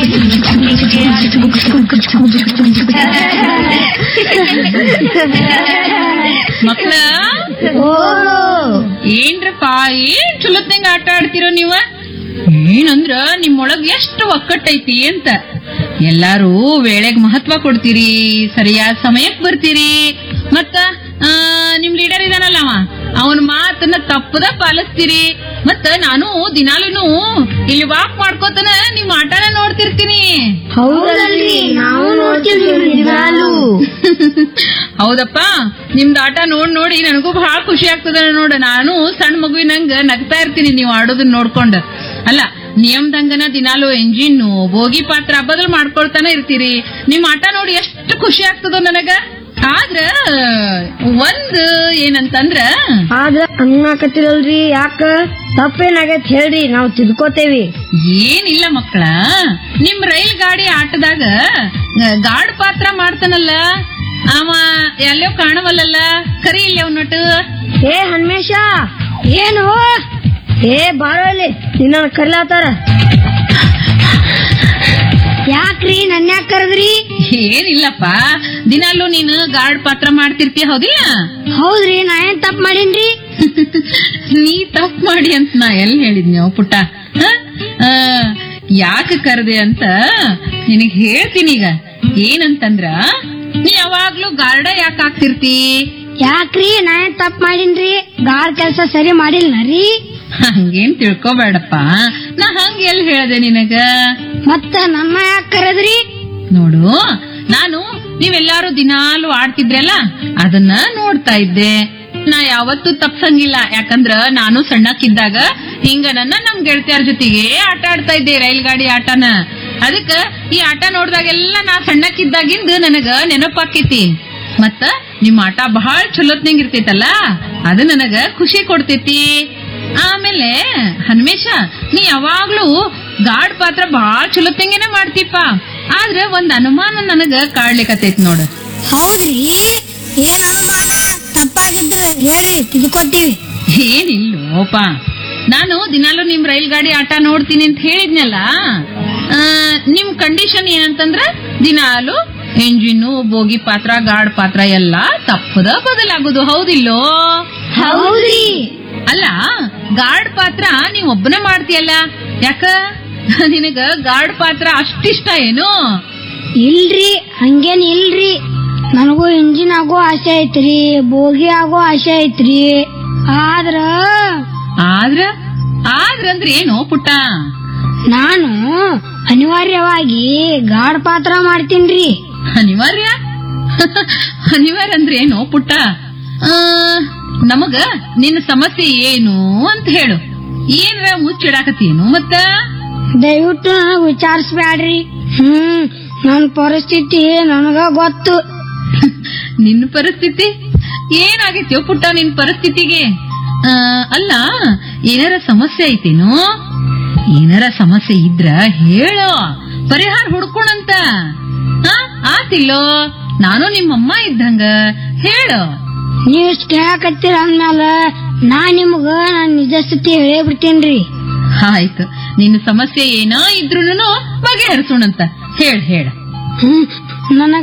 ಮಕ್ಳ ಏನ್ರಪ್ಪ ಏನ್ ಚಲೋತ್ನಂಗ ಆಟ ಆಡ್ತಿರೋ ನೀವ ಏನಂದ್ರ ನಿಮ್ಮೊಳಗ್ ಎಷ್ಟು ಒಕ್ಕಟ್ಟೈತಿ ಅಂತ ಎಲ್ಲಾರು ವೇಳೆಗ್ ಮಹತ್ವ ಕೊಡ್ತೀರಿ ಸರಿಯಾದ ಸಮಯಕ್ ಬರ್ತೀರಿ ಮತ್ತ ಆ, ನಿಮ್ ಲೀಡರ್ ಇದಾನಲ್ಲ ಅವ ಅವನ ಮಾತನ್ನ ತಪ್ಪದ ಪಾಲಿಸ್ತೀರಿ ಮತ್ತ ನಾನು ದಿನಾಲೂನು ಇಲ್ಲಿ ವಾಕ್ ಮಾಡ್ಕೋತನ ನಿಮ್ ಆಟನ ನೋಡ್ತಿರ್ತೀನಿ ಹೌದಲ್ರಿ ನಾವು ನೋಡ್ತೀವಿ ದಿನಾಲು ಹೌದಪ್ಪ ನಿಮ್ದು ಆಟ ನೋಡ್ ನೋಡಿ ನನಗೂ ಬಹಳ ಖುಷಿ ಆಗ್ತದ ನೋಡ ನಾನು ಸಣ್ಣ ಮಗುವಿನಂಗ ನಗ್ತಾ ಇರ್ತೀನಿ ನೀವು ಆಡೋದನ್ನ ನೋಡ್ಕೊಂಡ್ ಅಲ್ಲ ನಿಯಮದಂಗನ ದಿನಾಲು ಎಂಜಿನ್ ಬೋಗಿ ಪಾತ್ರ ಬದಲು ಮಾಡ್ಕೊಳ್ತಾನೆ ಇರ್ತೀರಿ ನಿಮ್ ಆಟ ನೋಡಿ ಎಷ್ಟು ಖುಷಿ ಆಗ್ತದ ನನಗ ಆದ್ರ ಒಂದ್ ಏನಂತಂದ್ರ ಆದ್ರ ಹಂಗಾಕತ್ತಿರಲ್ರಿ ಯಾಕ ತಪ್ಪೇನಾಗೈತ್ ಹೇಳ್ರಿ ನಾವ್ ತಿದ್ಕೋತೇವಿ ಏನಿಲ್ಲ ಮಕ್ಕಳ ನಿಮ್ ರೈಲ್ ಗಾಡಿ ಆಟದಾಗ ಗಾಡ್ ಪಾತ್ರ ಮಾಡ್ತಾನಲ್ಲ ಅವ ಎಲ್ಲೋ ಕಾಣವಲ್ಲಲ್ಲ ಕರಿ ಇಲ್ಲ ಅವನೊಟ್ಟು ಏ ಹನ್ಮೇಶ ಏನು ಏ ಬಾರೋ ಇಲ್ಲಿ ನಿನ್ನ ಕರ್ಲಾತಾರ ಯಾಕ್ರಿ ನನ್ನ ಯಾಕೆ ಕರೆದ್ರಿ ಏನಿಲ್ಲಪ್ಪ ದಿನಾಲು ನೀನು ಗಾರ್ಡ್ ಪಾತ್ರ ಮಾಡ್ತಿರ್ತೀಯ ಹೌದಿಲ್ಲ ಹೌದ್ರಿ ನಾ ಏನ್ ತಪ್ಪ ಮಾಡೀನ್ರಿ ನೀ ತಪ್ಪು ಮಾಡಿ ಅಂತ ನಾ ಎಲ್ಲಿ ಹೇಳಿದ್ನಿ ಪುಟ್ಟ ಯಾಕೆ ಕರೆದೆ ಅಂತ ನಿನಗ್ ಹೇಳ್ತೀನಿ ಈಗ ಏನಂತಂದ್ರ ನೀ ಯಾವಾಗ್ಲೂ ಗಾರ್ಡ ಯಾಕೆ ಆಗ್ತಿರ್ತಿ ಯಾಕ್ರಿ ನಾ ಏನ್ ತಪ್ಪ ಮಾಡೀನ್ರಿ ಗಾರ್ ಕೆಲ್ಸ ಸರಿ ಮಾಡಿಲ್ಲ ರೀ ಹಂಗೇನ್ ತಿಳ್ಕೊಬೇಡಪ್ಪ ನಾ ಹಂಗ ಎಲ್ಲಿ ಹೇಳ್ದೆ ನಿನಗ ಮತ್ತ ನನ್ನ ಯಾಕೆ ಕರೆದ್ರಿ ನೋಡು ನಾನು ನೀವೆಲ್ಲಾರು ದಿನಾಲು ಆಡ್ತಿದ್ರಲ್ಲ ಅದನ್ನ ನೋಡ್ತಾ ಇದ್ದೆ ನಾ ಯಾವತ್ತೂ ತಪ್ಸಂಗಿಲ್ಲ ಯಾಕಂದ್ರ ನಾನು ಸಣ್ಣಕ್ಕಿದ್ದಾಗ ಹಿಂಗ ನನ್ನ ನಮ್ ಗೆಳತಿಯರ ಜೊತೆಗೆ ಆಟ ಆಡ್ತಾ ಇದ್ದೆ ರೈಲ್ ಗಾಡಿ ಆಟನ ಅದಕ್ಕ ಈ ಆಟ ನೋಡ್ದಾಗೆಲ್ಲ ನಾ ಸಣ್ಣಕ್ಕಿದ್ದಾಗಿಂದ ನನಗ ನೆನಪಾಕೈತಿ ಮತ್ತ ನಿಮ್ ಆಟ ಬಹಳ ಚಲೋತ್ನಂಗ್ ಇರ್ತೈತಲ್ಲ ಅದು ನನಗ ಖುಷಿ ಕೊಡ್ತೈತಿ ಆಮೇಲೆ ಹನುಮೇಶ ನೀ ಯಾವಾಗ್ಲೂ ಗಾಡ್ ಪಾತ್ರ ಬಹಳ ಚಲೋತ್ತಂಗೆನೆ ಮಾಡ್ತೀಪ ಆದ್ರೆ ಒಂದ್ ಅನುಮಾನ ನನಗ ಕಾಡ್ಲಿಕತ್ತೈತ್ ನೋಡು ಹೌದ್ರಿ ಏನ್ ಅನುಮಾನ ತಪ್ಪಾಗಿದ್ರ ಹೇಳ್ರಿ ತಿದ್ಕೋತೀವಿ ಏನಿಲ್ಲೋಪ ನಾನು ದಿನಾಲು ನಿಮ್ ರೈಲ್ ಗಾಡಿ ಆಟ ನೋಡ್ತೀನಿ ಅಂತ ಹೇಳಿದ್ನಲ್ಲ ಆ, ನಿಮ್ ಕಂಡೀಷನ್ ಏನಂತಂದ್ರ ದಿನಾಲು ಎಂಜಿನ್ನು ಬೋಗಿ ಪಾತ್ರ ಗಾಡ್ ಪಾತ್ರ ಎಲ್ಲ ತಪ್ಪದ ಬದಲಾಗುದು ಹೌದಿಲ್ಲೋ ಹೌದ್ರಿ ಅಲ್ಲ ಗಾರ್ಡ್ ಪಾತ್ರ ನೀವ್ ಒಬ್ಬನೇ ಮಾಡ್ತೀಯಲ್ಲ ಯಾಕ ನಿನಗ ಗಾರ್ಡ್ ಪಾತ್ರ ಅಷ್ಟಿಷ್ಟ ಏನು ಇಲ್ರಿ ಹಂಗೇನ್ ಇಲ್ರಿ ನನಗೂ ಇಂಜಿನ್ ಆಗೋ ಆಸೆ ಐತ್ರಿ ಬೋಗಿ ಆಗೋ ಆಸೆ ಐತ್ರಿ ಆದ್ರ ಆದ್ರ ಆದ್ರಂದ್ರೆ ಏನು ಪುಟ್ಟ ನಾನು ಅನಿವಾರ್ಯವಾಗಿ ಗಾಡ್ ಪಾತ್ರ ಮಾಡ್ತೀನ್ರಿ ಅನಿವಾರ್ಯ ಅನಿವಾರ್ಯ ಅಂದ್ರೆ ಏನು ಪುಟ್ಟ ಆ, ನಮಗ ನಿನ್ನ ಸಮಸ್ಯೆ ಏನು ಅಂತ ಹೇಳು ಏನ್ರ ಮುಚ್ಚಿಡಾಕತ್ತೇನು ಮತ್ತ ದಯವಿಟ್ಟು ನನಗ್ ವಿಚಾರಿಸ್ಬ್ಯಾಡ್ರಿ ಹ್ಮ್ ನನ್ ಪರಿಸ್ಥಿತಿ ನನಗ ಗೊತ್ತು ನಿನ್ನ ಪರಿಸ್ಥಿತಿ ಏನಾಗೈತ್ಯೋ ಪುಟ್ಟ ನಿನ್ ಪರಿಸ್ಥಿತಿಗೆ ಆ, ಅಲ್ಲ ಏನಾರ ಸಮಸ್ಯೆ ಐತೇನು ಏನಾರ ಸಮಸ್ಯೆ ಇದ್ರ ಹೇಳೋ ಪರಿಹಾರ ಹುಡ್ಕೊಣಂತ ಆ, ಆತಿಲ್ಲೋ ನಾನು ನಿಮ್ಮಮ್ಮ ಇದ್ದಂಗ ಹೇಳು ನೀವ್ ಇಷ್ಟ್ ಕೇಳಕತ್ತೀರ ಅಂದ್ಮೇಲ ನಾ ನಿಮ್ಗ ನನ್ ನಿಜ ಸ್ಥಿತಿ ಹೇಳೇ ಬಿಡ್ತೇನ್ರಿ ಆಯ್ತು ನಿನ್ನ ಸಮಸ್ಯೆ ಏನೋ ಇದ್ರೂನು ಬಗೆಹರಿಸೋಣಂತ ಹೇಳ್ ಹೇಳ ಹ್ಮ್ ನನಗ